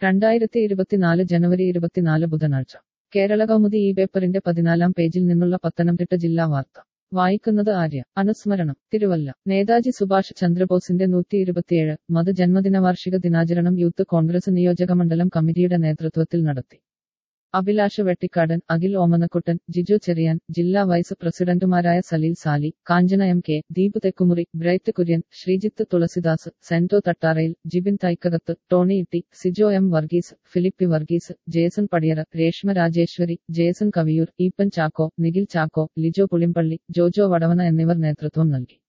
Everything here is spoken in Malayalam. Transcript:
രണ്ടായിരത്തി ഇരുപത്തിനാല് ജനുവരി ഇരുപത്തിനാല് ബുധനാഴ്ച കേരള കൗമുദി ഈ പേപ്പറിന്റെ പതിനാലാം പേജിൽ നിന്നുള്ള പത്തനംതിട്ട ജില്ലാ വാർത്ത വായിക്കുന്നത് ആര്യ അനുസ്മരണം തിരുവല്ല നേതാജി സുഭാഷ് ചന്ദ്രബോസിന്റെ നൂറ്റി ഇരുപത്തിയേഴ് മത് ജന്മദിന വാർഷിക ദിനാചരണം യൂത്ത് കോൺഗ്രസ് നിയോജകമണ്ഡലം കമ്മിറ്റിയുടെ നേതൃത്വത്തിൽ നടത്തി അഭിലാഷ് വെട്ടിക്കാടൻ അഖിൽ ഓമനക്കുട്ടൻ ജിജു ചെറിയാൻ ജില്ലാ വൈസ് പ്രസിഡന്റുമാരായ Saleel Sali Kanchana M K Deep Thekkumuri Bright Kurian Sreejith Thulasidas Sento Thattarayil Jibin Thaikkakathu Tony Itty Sijo M Varghese Philippy Varghese Jason Padiyara Reshma Rajeswari Jason Kaviyoor Eapen Chacko Nikhil Chacko Lijo Pulimpally Jojo Vadavana എന്നിവർ നേതൃത്വം നൽകി